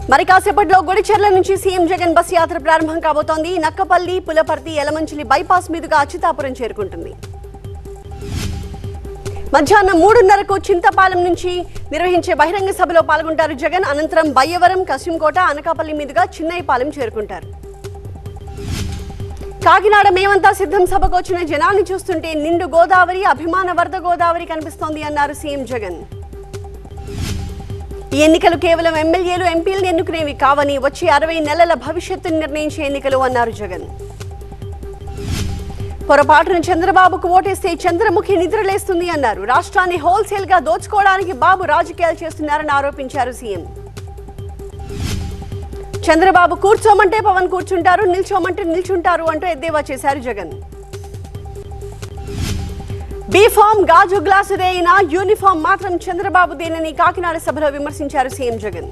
మరి కాసేపట్లో గుడిచెర్ల నుంచి సీఎం జగన్ బస్ యాత్ర ప్రారంభం కాబోతోంది నక్కపల్లి పులపర్తి యలమంచిలి బైపాస్ మీదుగా అచ్యుతాపురం చేరుకుంటుంది మధ్యాహ్నం మూడున్నరకు చింతపాలెం నుంచి నిర్వహించే బహిరంగ సభలో పాల్గొంటారు జగన్ అనంతరం బయ్యవరం కసింకోట అనకాపల్లి మీదుగా చిన్నైపాలెం చేరుకుంటారు కాకినాడ మేమంతా సిద్ధం సభకు వచ్చిన జనాన్ని చూస్తుంటే నిండు గోదావరి అభిమాన వరద గోదావరి కనిపిస్తోంది అన్నారు సీఎం జగన్ ఈ ఎన్నికలు కేవలం ఎమ్మెల్యేలు ఎంపీలను ఎన్నుకునేవి కావని వచ్చే అరవై నెలల భవిష్యత్తును నిర్ణయించే ఎన్నికలు అన్నారు జగన్ పొరపాటున చంద్రబాబుకు ఓటేస్తే చంద్రముఖి నిద్రలేస్తుంది అన్నారు రాష్ట్రాన్ని హోల్సేల్ గా దోచుకోవడానికి బాబు రాజకీయాలు చేస్తున్నారని ఆరోపించారు సీఎం చంద్రబాబు కూర్చోమంటే పవన్ కూర్చుంటారు నిల్చోమంటే నిల్చుంటారు అంటూ ఎద్దేవా చేశారు జగన్ బీఫామ్ గాజు గ్లాసుదేయినా యూనిఫామ్ మాత్రం చంద్రబాబుదేనని కాకినాడ సభలో విమర్శించారు సీఎం జగన్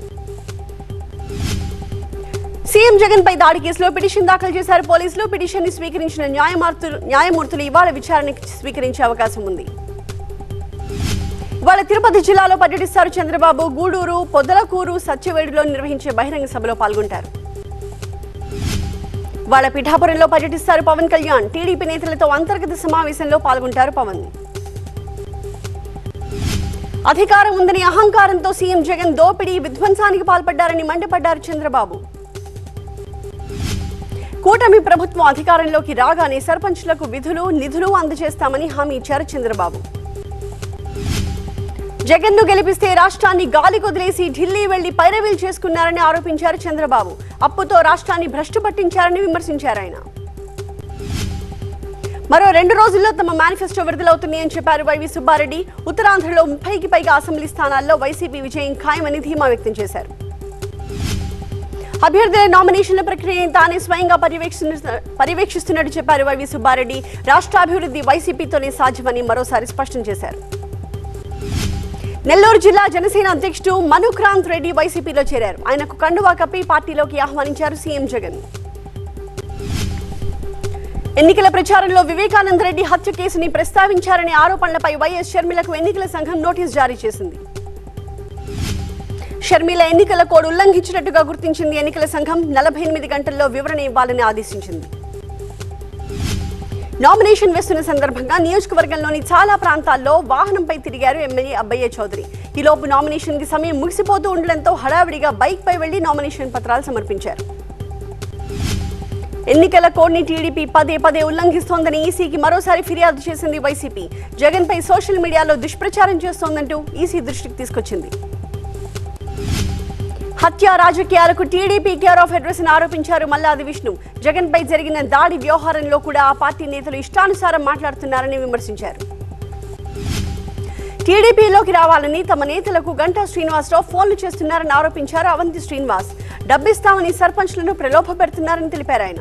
సీఎం జగన్ పై దాడి కేసులో పిటిషన్ దాఖలు చేశారు పోలీసులు పిటిషన్ ని స్వీకరించిన న్యాయమూర్తులు న్యాయమూర్తులు ఇవాళ విచారణకి స్వీకరించే అవకాశం ఉంది ఇవాళ తిరుపతి జిల్లాలో పర్యటిస్తారు చంద్రబాబు గూడూరు పొదలకూరు సత్యవేడులో నిర్వహించే బహిరంగ సభలో పాల్గొంటారు వాళ్ళ పిఠాపురంలో పర్యటిస్తారు పవన్ కళ్యాణ్ టీడీపీ నేతలతో అంతర్గత సమావేశంలో పాల్గొంటారు పవన్ అధికారం ఉందని అహంకారంతో సీఎం జగన్ దోపిడీ విధ్వంసానికి పాల్పడ్డారని మండిపడ్డారు చంద్రబాబు కూటమి ప్రభుత్వం అధికారంలోకి రాగానే సర్పంచ్లకు విధులు నిధులు అందజేస్తామని హామీ ఇచ్చారు చంద్రబాబు జగన్ ను గెలిపిస్తే రాష్ట్రాన్ని గాలి కొదిలేసి ఢిల్లీ వెళ్లి పైరవీలు చేసుకున్నారని ఆరోపించారు చంద్రబాబు అప్పుతో రాష్ట్రాన్ని భ్రష్టు పట్టించారని విమర్శించారు ఆయన మరో రెండు రోజుల్లో తమ మేనిఫెస్టో విడుదలవుతుంది అని చెప్పారు వైవి సుబ్బారెడ్డి ఉత్తరాంధ్రలో ముప్పైకి పైగా అసెంబ్లీ స్థానాల్లో వైసీపీ విజయం ఖాయమని ధీమా వ్యక్తం చేశారు అభ్యర్థుల నామినేషన్ల ప్రక్రియని తానే స్వయంగా పర్యవేక్షిస్తున్న పర్యవేక్షిస్తున్నట్టు చెప్పారు వైవి సుబ్బారెడ్డి రాష్ట్రాభివృద్ధి వైసీపీతోనే సాధ్యమని మరోసారి స్పష్టం చేశారు నెల్లూరు జిల్లా జనసేన అధ్యక్షుడు మనుక్రాంత్ రెడ్డి వైసీపీలో చేరారు ఆయనకు కండువా కప్పి పార్టీలోకి ఆహ్వానించారు సీఎం జగన్ ఎన్నికల ప్రచారంలో వివేకానంద రెడ్డి హత్య కేసుని ప్రస్తావించారనే ఆరోపణలపై వైఎస్ షర్మిలకు ఎన్నికల సంఘం నోటీస్ జారీ చేసింది షర్మిల ఎన్నికల కోడ్ ఉల్లంఘించినట్టుగా గుర్తించింది ఎన్నికల సంఘం నలభై ఎనిమిది గంటల్లో వివరణ ఇవ్వాలని ఆదేశించింది నామినేషన్ వేస్తున్న సందర్భంగా నియోజకవర్గంలోని చాలా ప్రాంతాల్లో వాహనంపై తిరిగారు ఎమ్మెల్యే అబ్బయ్య చౌదరి ఈలోపు నామినేషన్ కి సమయం ముగిసిపోతూ ఉండడంతో హడావిడిగా బైక్ పై వెళ్లి నామినేషన్ పత్రాలు సమర్పించారు ఎన్నికల కోడ్ని టీడీపీ పదే పదే ఉల్లంఘిస్తోందని ఈసీకి మరోసారి ఫిర్యాదు చేసింది వైసీపీ జగన్ పై సోషల్ మీడియాలో దుష్ప్రచారం చేస్తోందంటూ ఈసీ దృష్టికి తీసుకొచ్చింది హత్య రాజకీయాలకు టీడీపీ కేర్ ఆఫ్ అడ్రస్ అని ఆరోపించారు మల్లాది విష్ణు జగన్ పై జరిగిన దాడి వ్యవహారంలో కూడా ఆ పార్టీ నేతలు ఇష్టానుసారం మాట్లాడుతున్నారని విమర్శించారు టీడీపీలోకి రావాలని తమ నేతలకు గంటా శ్రీనివాసరావు ఫోన్లు చేస్తున్నారని ఆరోపించారు అవంతి శ్రీనివాస్ డబ్బిస్తామని సర్పంచ్లను ప్రలోభ పెడుతున్నారని తెలిపారు ఆయన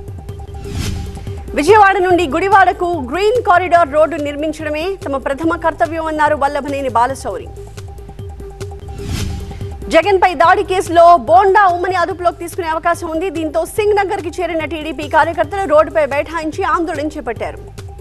విజయవాడ నుండి గుడివాడకు గ్రీన్ కారిడార్ రోడ్డు నిర్మించడమే తమ ప్రథమ కర్తవ్యం అన్నారు వల్లభనేని బాలశౌరి జగన్ పై దాడి కేసులో బోండా ఉమ్మని అదుపులోకి తీసుకునే అవకాశం ఉంది దీంతో సింగ్ నగర్ కి చేరిన టీడీపీ కార్యకర్తలు రోడ్డుపై బైఠాయించి ఆందోళన చేపట్టారు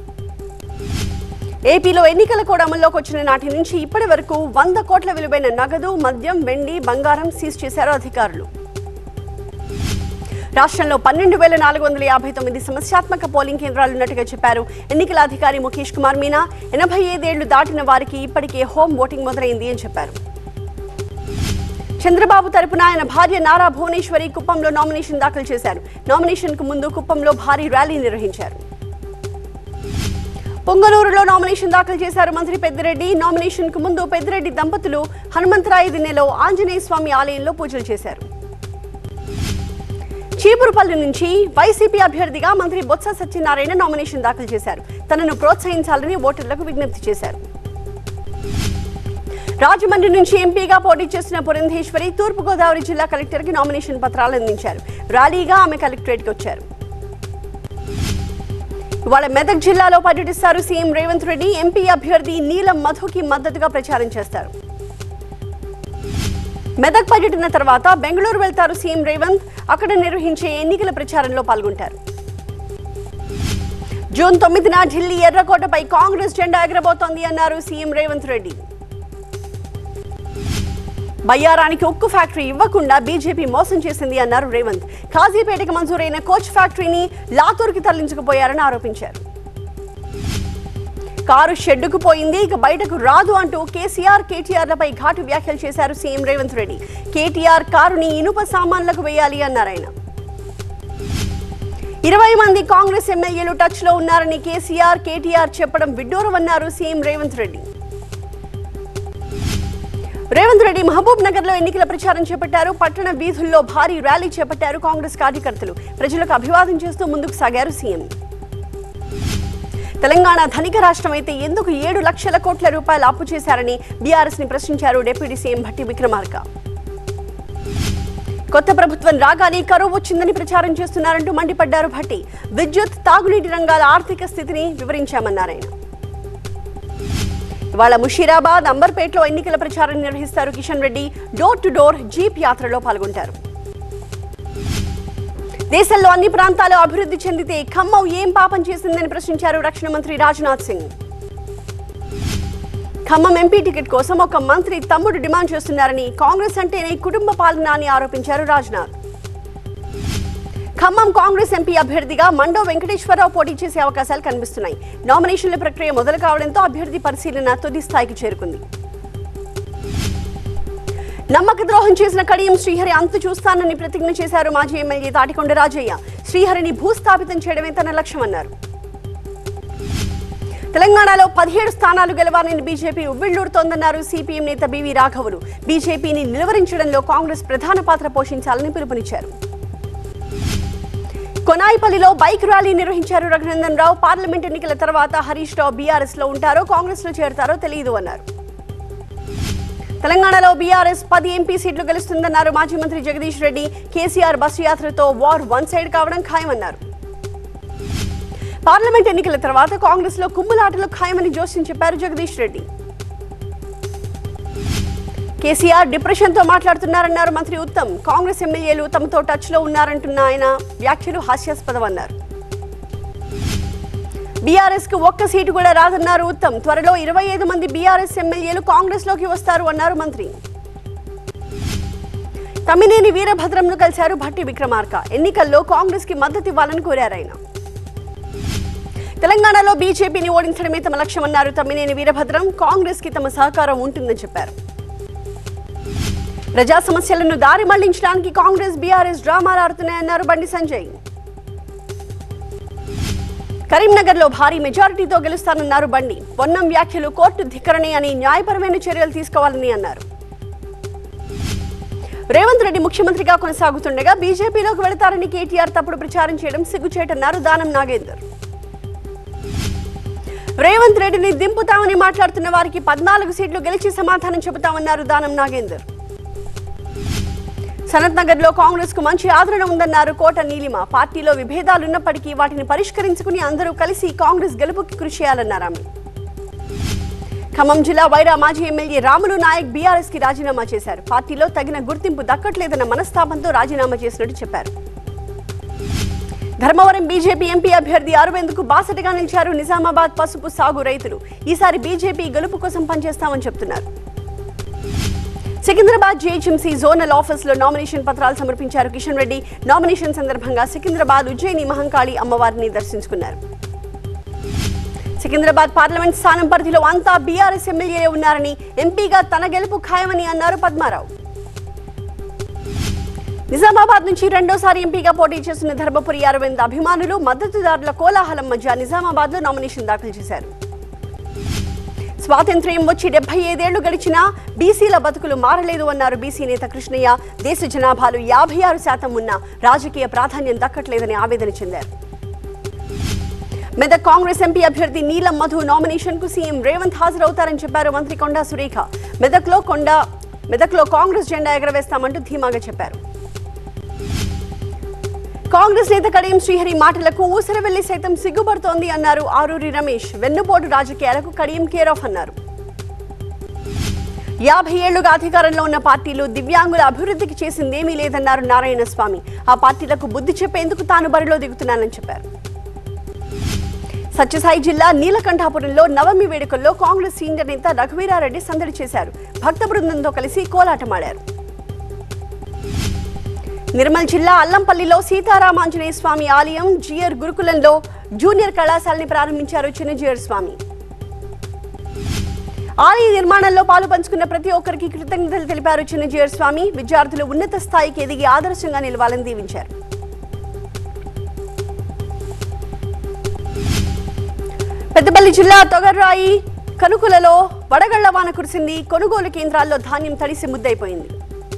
ఏపీలో ఎన్నికల కోడ్ అమల్లోకి వచ్చిన నాటి నుంచి ఇప్పటి వరకు వంద కోట్ల విలువైన నగదు మద్యం వెండి బంగారం సీజ్ చేశారు అధికారులు రాష్ట్రంలో పన్నెండు వేల నాలుగు వందల యాభై తొమ్మిది సమస్యాత్మక పోలింగ్ కేంద్రాలు ఉన్నట్టుగా చెప్పారు ఎన్నికల అధికారి ముఖేష్ కుమార్ మీనా ఎనభై ఐదేళ్లు దాటిన వారికి ఇప్పటికే హోమ్ ఓటింగ్ మొదలైంది అని చెప్పారు చంద్రబాబు తరపున ఆయన భార్య నారా భువనేశ్వరి కుప్పంలో నామినేషన్ దాఖలు చేశారు నామినేషన్ కు ముందు కుప్పంలో భారీ ర్యాలీ నిర్వహించారు పొంగనూరులో నామినేషన్ దాఖలు చేశారు మంత్రి పెద్దిరెడ్డి నామినేషన్ కు ముందు పెద్దిరెడ్డి దంపతులు హనుమంతరాయ దిన్నెలో ఆంజనేయ స్వామి ఆలయంలో పూజలు చేశారు చీపురుపల్లి నుంచి వైసీపీ అభ్యర్థిగా మంత్రి బొత్స సత్యనారాయణ నామినేషన్ దాఖలు చేశారు తనను ప్రోత్సహించాలని ఓటర్లకు విజ్ఞప్తి చేశారు రాజమండ్రి నుంచి ఎంపీగా పోటీ చేసిన పురంధేశ్వరి తూర్పుగోదావరి జిల్లా కలెక్టర్ కి నామినేషన్ పత్రాలు అందించారు ర్యాలీగా ఆమె కలెక్టరేట్ కి వచ్చారు ఇవాళ మెదక్ జిల్లాలో పర్యటిస్తారు సీఎం రేవంత్ రెడ్డి ఎంపీ అభ్యర్థి నీలం మధుకి మద్దతుగా ప్రచారం చేస్తారు మెదక్ పర్యటన తర్వాత బెంగళూరు వెళ్తారు సీఎం రేవంత్ అక్కడ నిర్వహించే ఎన్నికల ప్రచారంలో పాల్గొంటారు జూన్ తొమ్మిదిన ఢిల్లీ ఎర్రకోటపై కాంగ్రెస్ జెండా ఎగరబోతోంది అన్నారు సీఎం రేవంత్ రెడ్డి బయ్యారానికి ఉక్కు ఫ్యాక్టరీ ఇవ్వకుండా బీజేపీ మోసం చేసింది అన్నారు రేవంత్ కాజీపేటకి మంజూరైన కోచ్ ఫ్యాక్టరీని లాతూర్కి తరలించకపోయారని ఆరోపించారు కారు షెడ్డుకు పోయింది ఇక బయటకు రాదు అంటూ కేసీఆర్ కేటీఆర్లపై ఘాటు వ్యాఖ్యలు చేశారు సీఎం రేవంత్ రెడ్డి కేటీఆర్ కారుని ఇనుప సామాన్లకు వేయాలి అన్నారు ఆయన ఇరవై మంది కాంగ్రెస్ ఎమ్మెల్యేలు టచ్ లో ఉన్నారని కేసీఆర్ కేటీఆర్ చెప్పడం విడ్డూరమన్నారు సీఎం రేవంత్ రెడ్డి రేవంత్ రెడ్డి మహబూబ్ నగర్ లో ఎన్నికల ప్రచారం చేపట్టారు పట్టణ వీధుల్లో భారీ ర్యాలీ చేపట్టారు కాంగ్రెస్ కార్యకర్తలు ప్రజలకు అభివాదం చేస్తూ ముందుకు సాగారు సీఎం తెలంగాణ ధనిక రాష్ట్రం అయితే ఎందుకు ఏడు లక్షల కోట్ల రూపాయలు అప్పు చేశారని బీఆర్ఎస్ ని ప్రశ్నించారు డిప్యూటీ సీఎం భట్టి విక్రమార్క కొత్త ప్రభుత్వం రాగానే కరువు వచ్చిందని ప్రచారం చేస్తున్నారంటూ మండిపడ్డారు భట్టి విద్యుత్ తాగునీటి రంగాల ఆర్థిక స్థితిని వివరించామన్నారాయన ఇవాళ ముషీరాబాద్ అంబర్పేటలో ఎన్నికల ప్రచారం నిర్వహిస్తారు Kishan Reddy door to door jeep యాత్రలో పాల్గొంటారు దేశంలో అన్ని ప్రాంతాలు అభివృద్ధి చెందితే ఖమ్మం ఏం పాపం చేసిందని ప్రశ్నించారు రక్షణ మంత్రి రాజ్నాథ్ సింగ్ ఖమ్మం ఎంపీ టికెట్ కోసం ఒక మంత్రి తమ్ముడు డిమాండ్ చేస్తున్నారని కాంగ్రెస్ అంటేనే కుటుంబ పాలన అని ఆరోపించారు రాజ్నాథ్ ఖమ్మం కాంగ్రెస్ ఎంపీ అభ్యర్థిగా మండో వెంకటేశ్వరరావు పోటీ చేసే అవకాశాలు కనిపిస్తున్నాయి నామినేషన్ల ప్రక్రియ మొదలు కావడంతో అభ్యర్థి పరిశీలన తుది స్థాయికి చేరుకుంది నమ్మక ద్రోహం చేసిన కడియం శ్రీహరి అంతు చూస్తానని ప్రతిజ్ఞ చేశారు మాజీ ఎమ్మెల్యే తాటికొండ రాజయ్య శ్రీహరిని భూస్థాపితం చేయడమే తన లక్ష్యమన్నారు తెలంగాణలో పదిహేడు స్థానాలు గెలవాలని బీజేపీ ఉవ్విళ్లూరుతోందన్నారు సిపిఎం నేత బివి రాఘవులు బీజేపీని నిలువరించడంలో కాంగ్రెస్ ప్రధాన పాత్ర పోషించాలని పిలుపునిచ్చారు కొనాయిపల్లిలో బైక్ ర్యాలీ నిర్వహించారు రఘునందన్ రావు పార్లమెంట్ ఎన్నికల తర్వాత హరీష్ రావు బీఆర్ఎస్ లో ఉంటారో కాంగ్రెస్ లో చేరతారో తెలియదు అన్నారు తెలంగాణలో బీఆర్ఎస్ పది ఎంపీ సీట్లు గెలుస్తుందన్నారు మాజీ మంత్రి జగదీష్ రెడ్డి కేసీఆర్ బస్సు యాత్రతో వార్ వన్ సైడ్ కావడం ఖాయమన్నారు పార్లమెంట్ ఎన్నికల తర్వాత కాంగ్రెస్ లో కుమ్ములాటలు ఖాయమని జోస్యం చెప్పారు జగదీష్ రెడ్డి కేసీఆర్ డిప్రెషన్ తో మాట్లాడుతున్నారన్నారు మంత్రి ఉత్తమ్ కాంగ్రెస్ ఎమ్మెల్యేలు తమతో టచ్ లో ఉన్నారంటున్న ఆయన వ్యాఖ్యలు హాస్యాస్పదమన్నారు బీఆర్ఎస్ కు ఒక్క సీటు కూడా రాదన్నారు ఉత్తమ్ త్వరలో ఇరవై ఐదు మంది బీఆర్ఎస్ ఎమ్మెల్యేలు కాంగ్రెస్ లోకి వస్తారు అన్నారు మంత్రి తమ్మినేని వీరభద్రంను కలిశారు భట్టి విక్రమార్క ఎన్నికల్లో కాంగ్రెస్ కి మద్దతు ఇవ్వాలని కోరారు ఆయన తెలంగాణలో బీజేపీని ఓడించడమే తమ లక్ష్యమన్నారు తమ్మినేని వీరభద్రం కాంగ్రెస్ కి తమ సహకారం ఉంటుందని చెప్పారు ప్రజా సమస్యలను దారి మళ్లించడానికి కాంగ్రెస్ బీఆర్ఎస్ డ్రామాలు ఆడుతున్నాయన్నారు బండి సంజయ్ కరీంనగర్ లో భారీ మెజారిటీతో గెలుస్తానన్నారు బండి పొన్నం వ్యాఖ్యలు కోర్టు ధిక్కరణే అని న్యాయపరమైన చర్యలు తీసుకోవాలని అన్నారు రేవంత్ రెడ్డి ముఖ్యమంత్రిగా కొనసాగుతుండగా బీజేపీలోకి వెళతారని కేటీఆర్ తప్పుడు ప్రచారం చేయడం సిగ్గుచేటన్నారు దానం నాగేందర్ రేవంత్ రెడ్డిని దింపుతామని మాట్లాడుతున్న వారికి పద్నాలుగు సీట్లు గెలిచి సమాధానం చెబుతామన్నారు దానం నాగేందర్ సనత్ నగర్ లో కాంగ్రెస్ కు మంచి ఆదరణ ఉందన్నారు కోట నీలిమ పార్టీలో విభేదాలున్నప్పటికీ వాటిని పరిష్కరించుకుని అందరూ కలిసి కాంగ్రెస్ గెలుపుకి కృషి చేయాలన్నారు ఆమె ఖమ్మం జిల్లా వైరా మాజీ ఎమ్మెల్యే రాములు నాయక్ బీఆర్ఎస్ కి రాజీనామా చేశారు పార్టీలో తగిన గుర్తింపు దక్కట్లేదన్న మనస్తాపంతో రాజీనామా చేసినట్టు చెప్పారు ధర్మవరం బీజేపీ ఎంపీ అభ్యర్థి అరవింద్కు బాసటగా నిలిచారు నిజామాబాద్ పసుపు సాగు రైతులు ఈసారి బీజేపీ గెలుపు కోసం పనిచేస్తామని చెప్తున్నారు సికింద్రాబాద్ జీహెచ్ఎంసీ జోనల్ ఆఫీస్ లో నామినేషన్ పత్రాలు సమర్పించారు కిషన్ రెడ్డి నామినేషన్ సందర్భంగా సికింద్రాబాద్ ఉజ్జయిని మహంకాళి అమ్మవారిని దర్శించుకున్నారు సికింద్రాబాద్ పార్లమెంట్ స్థానం పరిధిలో అంతా బీఆర్ఎస్ ఎమ్మెల్యేలే ఉన్నారని ఎంపీగా తన గెలుపు ఖాయమని అన్నారు పద్మారావు నిజామాబాద్ నుంచి రెండోసారి ఎంపీగా పోటీ చేస్తున్న ధర్మపురి అరవింద్ అభిమానులు మద్దతుదారుల కోలాహలం మధ్య నిజామాబాద్ లో నామినేషన్ దాఖలు చేశారు స్వాతంత్ర్యం వచ్చి డెబ్బై ఐదేళ్లు గడిచినా బీసీల బతుకులు మారలేదు అన్నారు బీసీ నేత కృష్ణయ్య దేశ జనాభాలో యాభై ఆరు శాతం ఉన్న రాజకీయ ప్రాధాన్యం దక్కట్లేదని ఆవేదన చెందారు మెదక్ కాంగ్రెస్ ఎంపీ అభ్యర్థి నీలం మధు నామినేషన్ కు సీఎం రేవంత్ హాజరవుతారని చెప్పారు మంత్రి కొండా సురేఖ మెదక్లో కొండా మెదక్లో కాంగ్రెస్ జెండా ఎగరవేస్తామంటూ ధీమాగా చెప్పారు కాంగ్రెస్ నేత కడియం శ్రీహరి మాటలకు ఊసరవెల్లి సైతం సిగ్గుపడుతోంది అన్నారు ఆరూరి రమేష్ వెన్నుపోటు రాజకీయాలకు కడియం కేర్ ఆఫ్ అన్నారు యాభై ఏళ్లుగా అధికారంలో ఉన్న పార్టీలు దివ్యాంగుల అభివృద్ధికి చేసిందేమీ లేదన్నారు నారాయణ స్వామి ఆ పార్టీలకు బుద్ధి చెప్పేందుకు తాను బరిలో దిగుతున్నానని చెప్పారు సత్యసాయి జిల్లా నీలకంఠాపురంలో నవమి వేడుకల్లో కాంగ్రెస్ సీనియర్ నేత రఘువీరారెడ్డి సందడి చేశారు భక్త బృందంతో కలిసి కోలాటమాడారు నిర్మల్ జిల్లా అల్లంపల్లిలో సీతారామాంజనేయ స్వామి ఆలయం జియర్ గురుకులంలో జూనియర్ కళాశాలని ప్రారంభించారు చిన్నజీయర్ స్వామి ఆలయ నిర్మాణంలో పాలు పంచుకున్న ప్రతి ఒక్కరికి కృతజ్ఞతలు తెలిపారు చిన్నజీయర్ స్వామి విద్యార్థులు ఉన్నత స్థాయికి ఎదిగి ఆదర్శంగా నిలవాలని దీవించారు పెద్దపల్లి జిల్లా తొగర్రాయి కనుకులలో వడగళ్ల వాన కురిసింది కొనుగోలు కేంద్రాల్లో ధాన్యం తడిసి ముద్దైపోయింది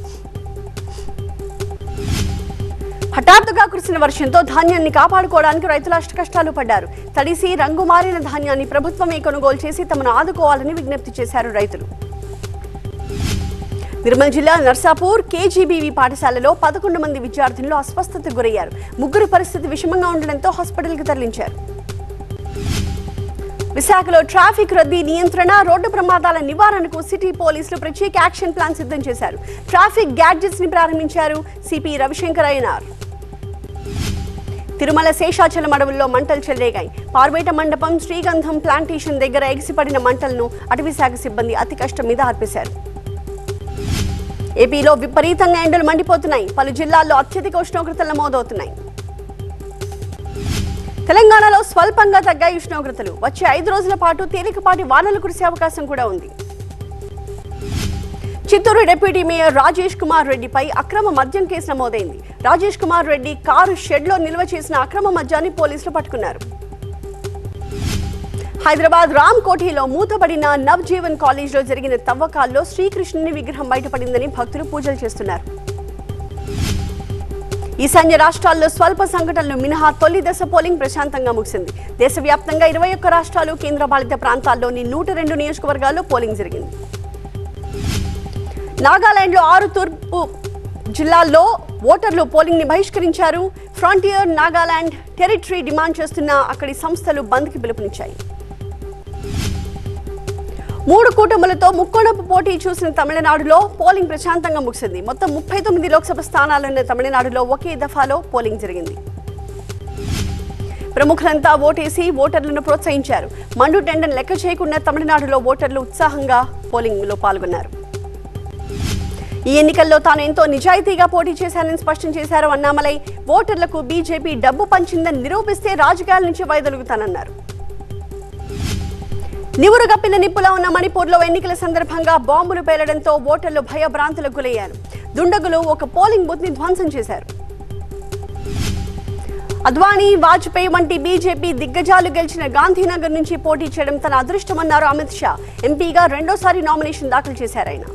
హఠాత్తుగా కురిసిన వర్షంతో ధాన్యాన్ని కాపాడుకోవడానికి రైతులు అష్టకష్టాలు పడ్డారు తడిసి రంగు మారిన ధాన్యాన్ని ప్రభుత్వమే కొనుగోలు చేసి తమను ఆదుకోవాలని విజ్ఞప్తి చేశారు రైతులు నిర్మల్ జిల్లా నర్సాపూర్ కేజీబీవీ పాఠశాలలో పదకొండు మంది విద్యార్థులు అస్వస్థతకు గురయ్యారు ముగ్గురు పరిస్థితి విషమంగా ఉండడంతో హాస్పిటల్కి తరలించారు విశాఖలో ట్రాఫిక్ రద్దీ నియంత్రణ రోడ్డు ప్రమాదాల నివారణకు సిటీ పోలీసులు ప్రత్యేక యాక్షన్ ప్లాన్ సిద్ధం చేశారు ట్రాఫిక్ గ్యాడ్జెట్స్ ని ప్రారంభించారు సిపి రవిశంకర్ అయ్యనార్ తిరుమల శేషాచలం అడవుల్లో మంటలు చెలరేగాయి పార్వేట మండపం శ్రీగంధం ప్లాంటేషన్ దగ్గర ఎగిసిపడిన మంటలను అటవీశాఖ సిబ్బంది అతి కష్టం మీద ఆర్పేశారు ఏపీలో విపరీతంగా ఎండలు మండిపోతున్నాయి పలు జిల్లాల్లో అత్యధిక ఉష్ణోగ్రతలు నమోదవుతున్నాయి తెలంగాణలో స్వల్పంగా తగ్గాయి ఉష్ణోగ్రతలు వచ్చే ఐదు రోజుల పాటు తేలికపాటి వానలు కురిసే అవకాశం కూడా ఉంది చిత్తూరు డిప్యూటీ మేయర్ రాజేష్ కుమార్ రెడ్డిపై అక్రమ మద్యం కేసు నమోదైంది రాజేష్ కుమార్ రెడ్డి కారు షెడ్లో నిల్వ చేసిన అక్రమ మద్యాన్ని పోలీసులు పట్టుకున్నారు హైదరాబాద్ రామ్ కోఠీలో మూతబడిన నవజీవన్ కాలేజ్లో జరిగిన తవ్వకాల్లో శ్రీకృష్ణుని విగ్రహం బయటపడిందని భక్తులు పూజలు చేస్తున్నారు ఈశాన్య రాష్ట్రాల్లో స్వల్ప సంఘటనలు మినహా తొలి దశ పోలింగ్ ప్రశాంతంగా ముగిసింది దేశవ్యాప్తంగా ఇరవై ఒక్క రాష్ట్రాలు కేంద్రపాలిత ప్రాంతాల్లోని నూట రెండు నియోజకవర్గాల్లో పోలింగ్ జరిగింది నాగాలాండ్లో ఆరు తూర్పు జిల్లాల్లో ఓటర్లు పోలింగ్ ని బహిష్కరించారు ఫ్రంటియర్ నాగాలాండ్ టెరిటరీ డిమాండ్ చేస్తున్న అక్కడి సంస్థలు బంద్కి పిలుపునిచ్చాయి మూడు కూటములతో ముక్కోణపు పోటీ చూసిన తమిళనాడులో పోలింగ్ ప్రశాంతంగా ముగిసింది మొత్తం ముప్పై తొమ్మిది లోక్సభ స్థానాలున్న తమిళనాడులో ఒకే దఫాలో పోలింగ్ జరిగింది ప్రముఖులంతా ఓటేసి ఓటర్లను ప్రోత్సహించారు మండు టెండన్ లెక్క చేయకుండా తమిళనాడులో ఓటర్లు ఉత్సాహంగా పోలింగ్లో పాల్గొన్నారు ఈ ఎన్నికల్లో తాను ఎంతో నిజాయితీగా పోటీ చేశానని స్పష్టం చేశారు అన్నామలై ఓటర్లకు బీజేపీ డబ్బు పంచిందని నిరూపిస్తే రాజకీయాల నుంచి వైదొలుగుతానన్నారు నివురు గప్పిన నిప్పులా ఉన్న మణిపూర్లో ఎన్నికల సందర్భంగా బాంబులు పేలడంతో ఓటర్లు భయభ్రాంతులకు గురయ్యారు దుండగులు ఒక పోలింగ్ బూత్ ని ధ్వంసం చేశారు అద్వానీ వాజ్పేయి వంటి బీజేపీ దిగ్గజాలు గెలిచిన గాంధీనగర్ నుంచి పోటీ చేయడం తన అదృష్టమన్నారు అమిత్ షా ఎంపీగా రెండోసారి నామినేషన్ దాఖలు చేశారు ఆయన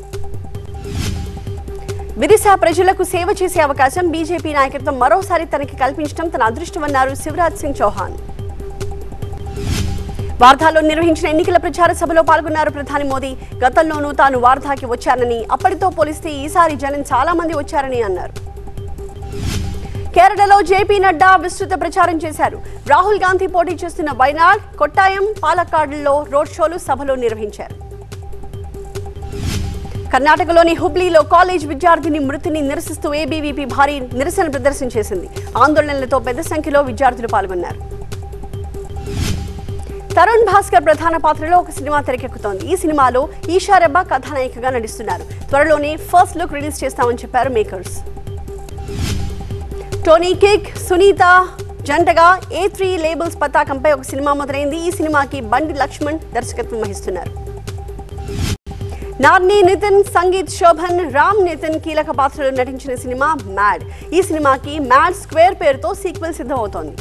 విదిశా ప్రజలకు సేవ చేసే అవకాశం బీజేపీ నాయకత్వం మరోసారి తనకి కల్పించడం తన అదృష్టమన్నారు శివరాజ్ సింగ్ చౌహాన్ వార్ధాలో నిర్వహించిన ఎన్నికల ప్రచార సభలో పాల్గొన్నారు ప్రధాని మోదీ గతంలోనూ తాను వార్ధాకి వచ్చానని అప్పటితో పోలిస్తే ఈసారి జనం చాలా మంది వచ్చారని అన్నారు కేరళలో జేపీ నడ్డా విస్తృత ప్రచారం చేశారు రాహుల్ గాంధీ పోటీ చేస్తున్న వైనాడ్ కొట్టాయం పాలక్కాడ్లో రోడ్ షోలు సభలు నిర్వహించారు కర్ణాటకలోని హుబ్లీలో కాలేజ్ విద్యార్థిని మృతిని నిరసిస్తూ ఏబీవీపీ భారీ నిరసన ప్రదర్శన చేసింది ఆందోళనలతో పెద్ద సంఖ్యలో విద్యార్థులు పాల్గొన్నారు తరుణ్ భాస్కర్ ప్రధాన పాత్రలో ఒక సినిమా తెరకెక్కుతోంది ఈ సినిమాలో ఈషా రెబ్బా కథానాయికగా నటిస్తున్నారు త్వరలోనే ఫస్ట్ లుక్ రిలీజ్ చేస్తామని చెప్పారు మేకర్స్ టోనీ కిక్ సునీత జంటగా ఏ త్రీ లేబుల్స్ పతాకంపై ఒక సినిమా మొదలైంది ఈ సినిమాకి బండి లక్ష్మణ్ దర్శకత్వం వహిస్తున్నారు నార్ని నితిన్ సంగీత్ శోభన్ రామ్ నితిన్ కీలక పాత్రలో నటించిన సినిమా మ్యాడ్ ఈ సినిమాకి మ్యాడ్ స్క్వేర్ పేరుతో సీక్వెల్ సిద్ధమవుతోంది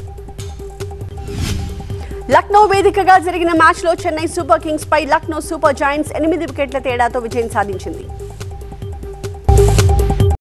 లక్నో వేదికగా జరిగిన మ్యాచ్లో చెన్నై సూపర్ కింగ్స్ పై లక్నో సూపర్ జాయింట్స్ ఎనిమిది వికెట్ల తేడాతో విజయం సాధించింది